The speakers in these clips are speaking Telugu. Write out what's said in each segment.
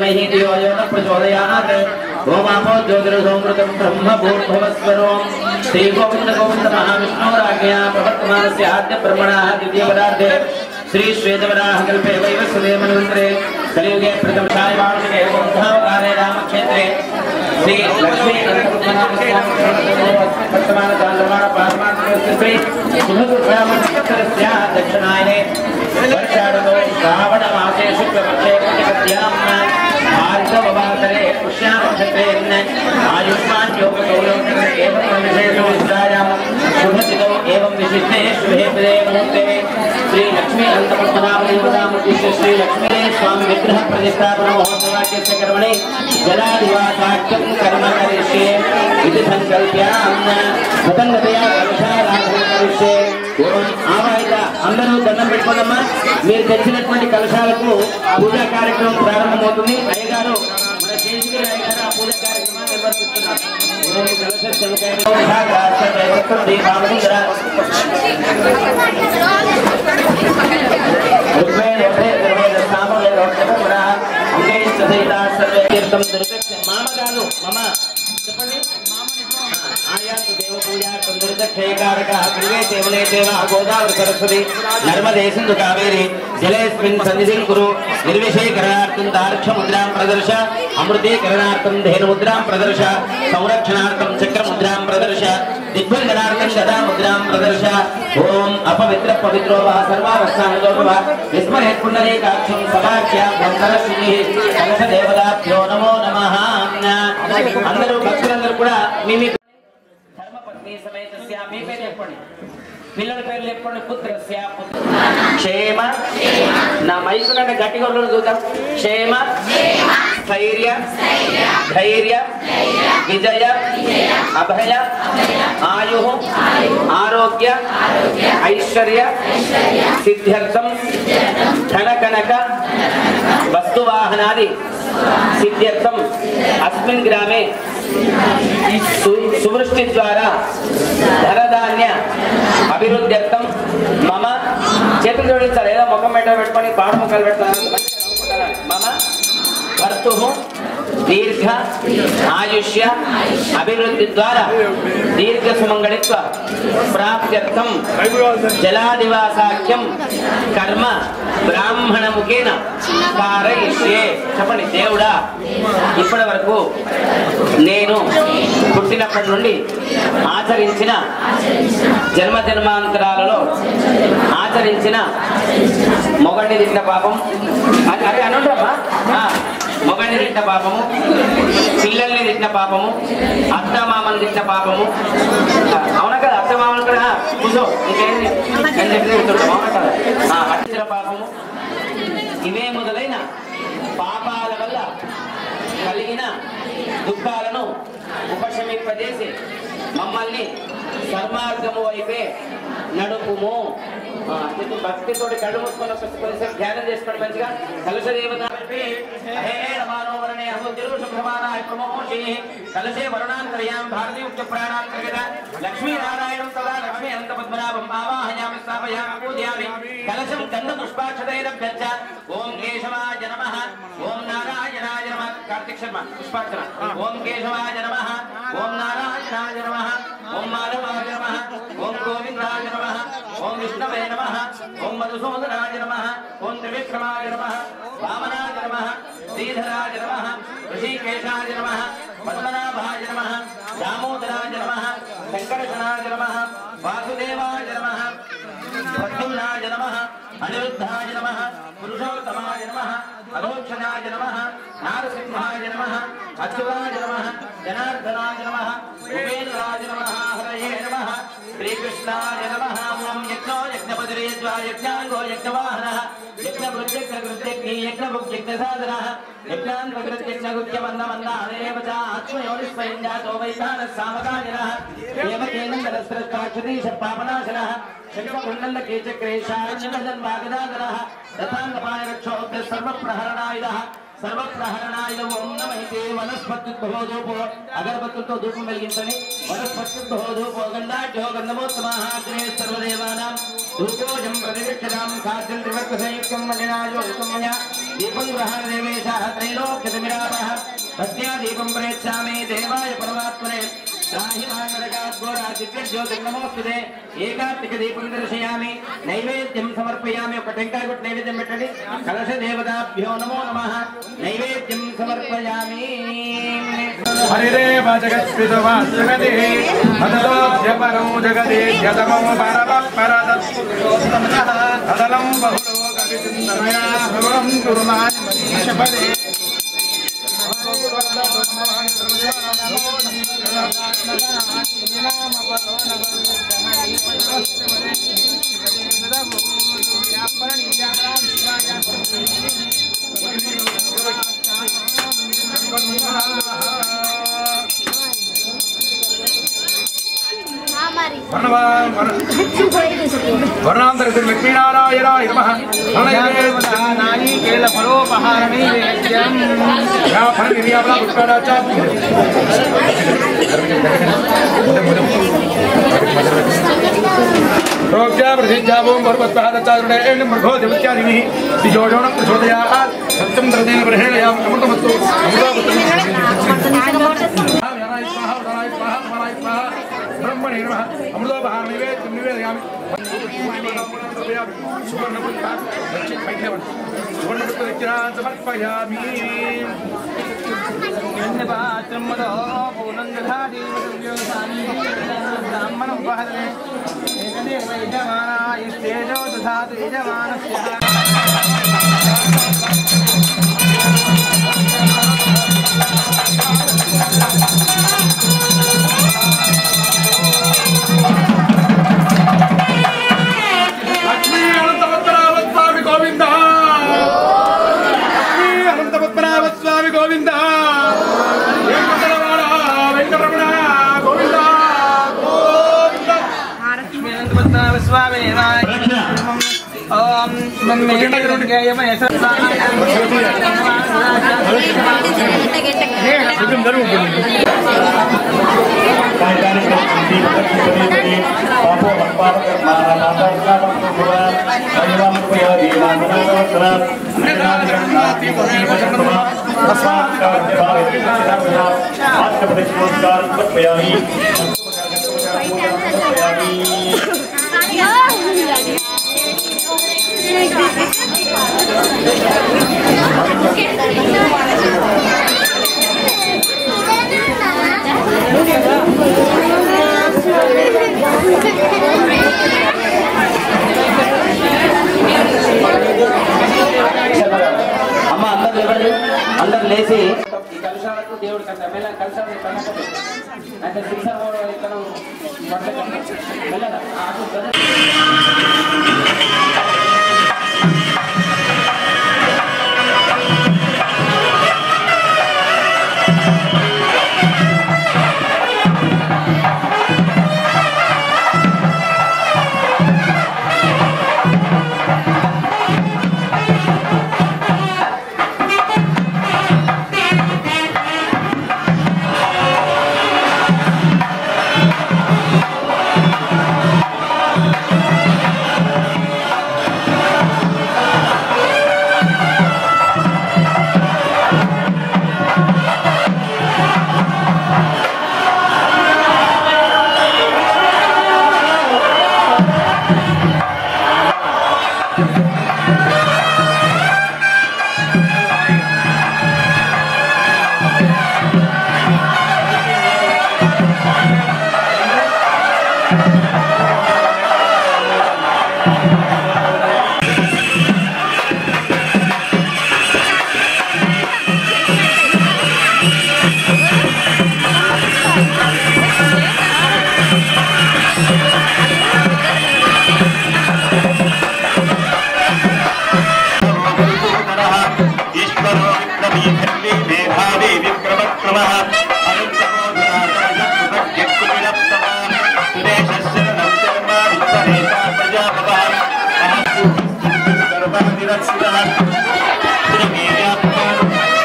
धीमहि धियो यो न प्रचोदयात् ओमापो ज्योतिरसोमृतं ब्रह्म भूर्भुवस्वरोम् श्रीगोविन्द गोविन्द महाविष्णोराज्ञया प्रवर्तमानस्य आद्य ब्रह्मणाः द्वितीयपदार्थे श्री श्वेतवराह कल्पे वैवस्वते मन्वन्तरे कलियुगे प्रथमशाय वार्षिके बौद्धावतारे रामक्षेत्रे श्री लक्ष्मी वर्तमान चान्द्रमाण पारमात्मस्य श्री शुभदुर्गाम नक्षत्रस्य दक्षिणायने वर्षाऋतौ श्रावणमासे शुक्लपक्षे प्रतिपद्यां भार्गववासरे पुष्यानक्षत्रे आयुष्मान् योगगौरवं एवं विशेषविद्यायां शुभतिथौ एवं विशिष्टे शुभे पदे मुहूर्ते श्री लक्ष्मी अनन्तपद्मनाभदेवतामूर्ति श्री लक्ष्मी स्वामी विग्रह प्रतिष्ठापन महोत्सवाख्यस्य कर्मणि जलादिवासाख्यं कर्म करिष्ये इति सङ्कल्प्यां స్వతంత్రతయా కలశారాధన కరిష్యే ఓం ఆవాహిత అందరూ దండం పెట్టుకోదమ్మా మీరు తెచ్చినటువంటి కలశాలకు పూజా కార్యక్రమం ప్రారంభమవుతుంది అయ్యగారు మన శేషగిరి అయ్యగారు ఆ పూజా కార్యక్రమాన్ని నిర్వర్తిస్తున్నారు ఓం కలశ శంకర ఓం భాగార్థ దైవత్వం దీపావళింద్ర ఋగ్వేద ఋగ్వేద సామవేద ఋగ్వేద అంగైస్త సహితా సర్వే తీర్థం దుర్గక్ష మామగారు మమ చెప్పండి ఆయాతు దేవ పూజార్థం దుర్గక్షయకారక క్రియే దేవలే దేవ గోదావరి సరస్వతి నర్మదే సింధు కావేరి జలేస్మిన్ సన్నిధిం కురు నిర్విషయకరణార్థం దార్క్షముద్రాం ప్రదర్శ అమృతీకరణార్థం ధేనుముద్రాం ప్రదర్శ సంరక్షణార్థం చక్రముద్రాం ప్రదర్శ దిగ్భంజనార్థం గదా ముద్రాం ప్రదర్శ ఓం అపవిత్ర పవిత్రో వా సర్వావస్థానతో వా విస్మరేత్ పుండరీకాక్షం సభాఖ్యాం వందరశ్రీ కలశ దేవతాభ్యో నమో నమః అందరూ భక్తులందరూ కూడా మీ మీ ధర్మపత్ని సమేతస్య మీ పేరు చెప్పండి పిల్లల పేర్లు చెప్పండి పుత్రస్య పుత్ర క్షేమ నా మైకులంటే గట్టిగా ఉండడం చూద్దాం క్షేమ స్థైర్య ధైర్య విజయ అభయ ఆయు ఆరోగ్య ఐశ్వర్య సిద్ధ్యర్థం ధన కనక వస్తువాహనాది సిద్ధ్యర్థం అస్మిన్ గ్రామే సు- సువృష్టి ద్వారా ధనధాన్య అభివృద్ధ్యర్థం మమ చేతులు జోడించాలి ఏదో ముఖం పెట్ట పెట్టుకొని పాడు ముఖాలు పెడతాను మమ భర్తు దీర్ఘ ఆయుష్య అభివృద్ధి ద్వారా దీర్ఘ సుమంగళిత్వ ప్రాప్త్యర్థం జలాదివాసాఖ్యం కర్మ బ్రాహ్మణ ముఖేన కారయిష్యే చెప్పండి దేవుడా ఇప్పటి వరకు నేను పుట్టినప్పటి నుండి ఆచరించిన జన్మ జన్మాంతరాలలో ఆచరించిన మొగండి తిన్న పాపం అ- అరే అనుండమ్మా మొగండి తిన్న పాపము పిల్లల్ని తిన్న పాపము అత్తమామని తిన్న పాపము ఆ, అవునా కదా అత్తమామలు కూడా ఆ, కూర్చో ఇంకేంది అని చెప్పి కూర్చుంటాం అవునా కదా ఆ, అట్టించిన పాపము ఇవే మొదలైన పాపాల వల్ల కలిగిన దుఃఖాలను ఉపశమింపజేసి మమ్మల్ని సన్మార్గము వైపే నడుపుము ఆ, ఇది భక్తితోటి కళ్ళు మూసుకొని ఒక కొంచెం ధ్యానం చేసుకోండి మంచిగా కలశ దేవత హే నమానో వర్ణే అహోతిరు శుభ్రమానాయ ప్రమోషి కలశే వరుణాంతర్యాం భారతీ ఉక్త ప్రాణాంతర్గత లక్ష్మీ నారాయణం సదా లక్ష్మీ అనంత పద్మనాభం ఆవాహయామి స్థాపయామి పూజయామి కలశం గంధ పుష్పాక్షతైరభ్యచ్చ ఓం కేశవాయ నమః ఓం నారాయణాయ నమః కార్తిక్ శర్మ పుష్పార్చన ఓం కేశవాయ నమః ఓం నారాయణాయ నమః ఓం మాధవాయ నమః ఓం గోవిందాయ నమః ఓం విష్ణవే నమః ఓం మధుసూదనాయ నమః ఓం త్రివిక్రమాయ నమః వామనాయ నమః శ్రీధరాయ నమః ఋషికేశాయ నమః పద్మనాభాయ నమః దామోదరాయ నమః శంకరశనాయ నమః వాసుదేవాయ నమః ప్రద్యుమ్నాయ నమః అనిరుద్ధాయ నమః పురుషోత్తమాయ నమః అధోక్షణాయ నమః నారసింహాయ నమః అచ్యుతాయ నమః జనార్దనాయ నమః ఉపేంద్రాయ నమః హరయే నమః శ్రీకృష్ణాయ నమః ఓం యజ్ఞో యజ్ఞపతిరేజ్వా యజ్ఞాంగో యజ్ఞవాహనః యజ్ఞభృత్యగ్ని యజ్ఞభుక్యజ్ఞసాధనः యజ్ఞాన్ ప్రకృత్యజ్ఞగుత్యమన్నమన్నాదేవ చ ఆత్మయోనిస్వయం జాతో వైధానः సామకానినः దేవకేనందరస్రష్టాక్షతీశ పాపనాశనः శంఖకుండల కేచక్రేషాన్యజన్వాగదాధరः రథాంగపాయ రక్షోభ్య సర్వప్రహరణాయుధः సర్వప్రహరణాయ ఓం నమైతే వనస్పత్యుద్భవో ధూపో అగరబత్తులతో ధూపం వెలిగించండి వనస్పత్యుద్భవో ధూపో గంధాఢ్యో గంధమోత్తమాగ్రే సర్వదేవానాం ధూపోజం ప్రతివిక్షతాం సాధ్యం త్రివర్గసంయుక్తం మలినాయోక్తం మయా దీపం గ్రహణ దేవేశः త్రైలోక్యతిమిరాపः తస్యా దీపం ప్రయచ్చామి దేవాయ పరమాత్మనే జ్యోతిర్నమోస్తుదే ఏకాత్మిక దీపం దర్శయామి నైవేద్యం సమర్పయామి ఒక టెంకాయ కొట్టి నైవేద్యం పెట్టండి కలశ దేవతాభ్యో నమో నమ నైవేద్యం సమర్పయామి హరిదేవ జగత్పితవాన్ జగదే హదలోభ్యపరం జగదే జతమో పరపరదలం బహులోకవిచింతమయా భగవం కురుమాన్ మనీషపదే మరి వర్ణాంతర లక్ష్మీనారాయణాయ నమః నాయకేళ ఫలోపహార నైవేద్యం యా ఫల నిర్యాపన పుష్కరాచ ప్రోక్త్యా ప్రసిద్ధ్యాభూం పర్వత్పహాదచారుడేణ మృగో దేవత్యాదిని శ్రీజోజోణ ప్రచోదయాత్ సత్యం ద్రదేన ప్రహేళయాం అమృతమస్తు అమృతపుత్రం బ్రహ్మణే నమ అమృతోపహార నైవేద్యం నివేదయామి సువర్ణపుత్ర సమర్పయామి లక్ష్మీ అనంతపద్మనాభ స్వామి గోవింద లక్ష్మీ అనంతపద్మనాభ స్వామి గోవింద వెంకటరమణ వెంకటరమణ గోవింద గోవింద అమ్మ అందరు నిలబడి అందరు లేచి ఈ కలుషాలకు దేవుడు కంటే మెల్ల కలుషాలు కనపడి అంటే శిక్షణ ఇక్కడ మెల్లగా ఆకు ప్రదర్శన ఈశ్వరో విప్లవీ మేధావి విక్రమక్రమః అనంతమో సుదేశశరణం శర్మ విత్తరేతా ప్రజాపవ మహాపూర్ణ శ్రీమేయాత్మా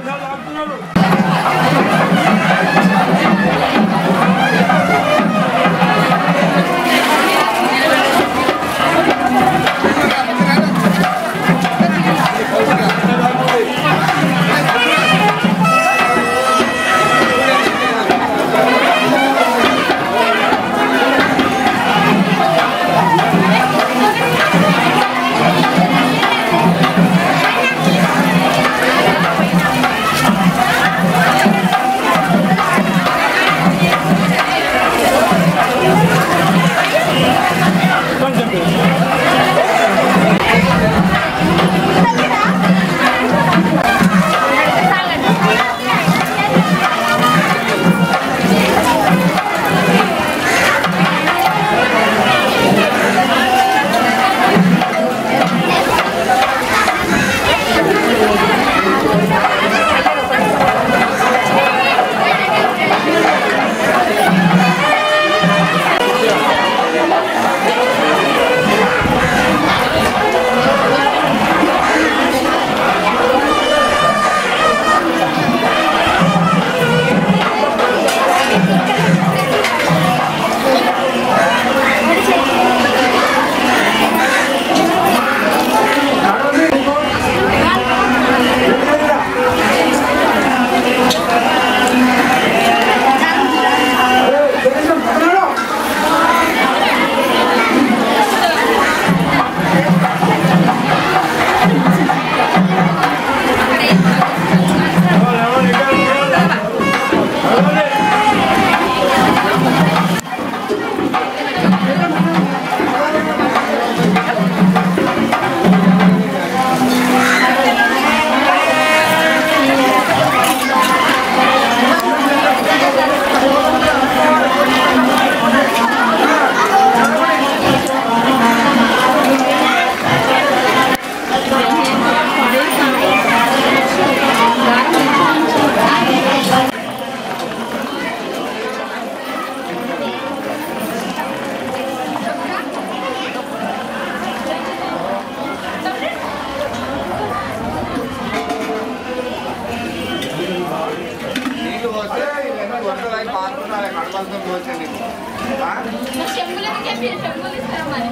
చెంబులకి చెప్పి చెంబులు ఇస్తారా మరి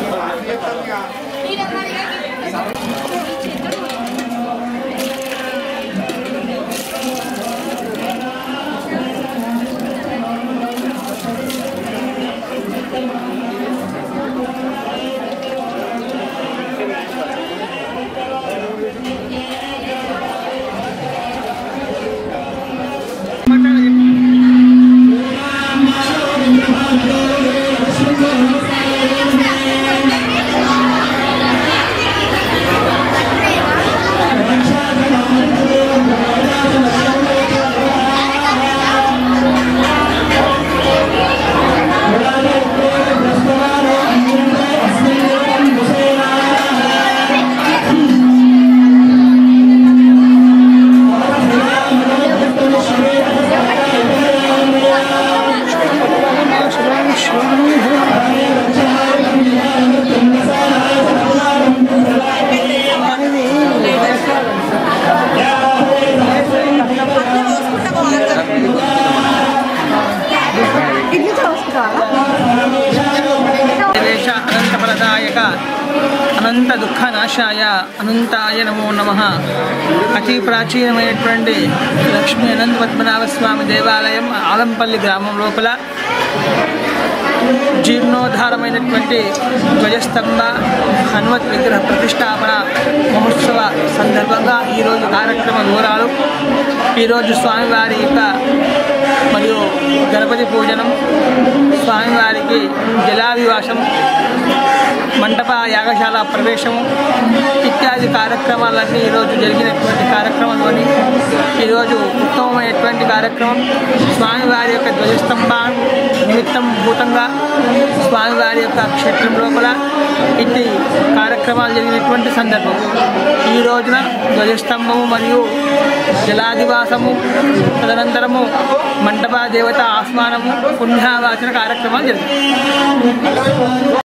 మీరన్నారుగా చేతులు దేవేశ అనంతఫలదాయక అనంత దుఃఖనాశాయ అనంతాయ నమో నమ అతి ప్రాచీనమైనటువంటి లక్ష్మీ అనంత పద్మనాభ స్వామి దేవాలయం ఆలంపల్లి గ్రామం లోపల జీర్ణోద్ధారమైనటువంటి ధ్వజస్తంభ హనుమత్ విగ్రహ ప్రతిష్టాపన మహోత్సవ సందర్భంగా ఈరోజు కార్యక్రమ వివరాలు ఈరోజు స్వామివారి యొక్క మరియు గణపతి పూజనం స్వామివారికి జలావివాసం మంటప యాగశాల ప్రవేశము ఇత్యాది కార్యక్రమాలన్నీ ఈరోజు జరిగినటువంటి కార్యక్రమంలోని ఈరోజు ఉత్తమమైనటువంటి కార్యక్రమం స్వామివారి యొక్క ధ్వజస్తంభ నిమిత్తం భూతంగా స్వామివారి యొక్క క్షేత్రం లోపల ఇట్టి కార్యక్రమాలు జరిగినటువంటి సందర్భం ఈ రోజున ధ్వజస్తంభము మరియు జలాదివాసము తదనంతరము మంటప దేవత ఆస్మానము పుణ్యావాచన కార్యక్రమాలు జరిగాయి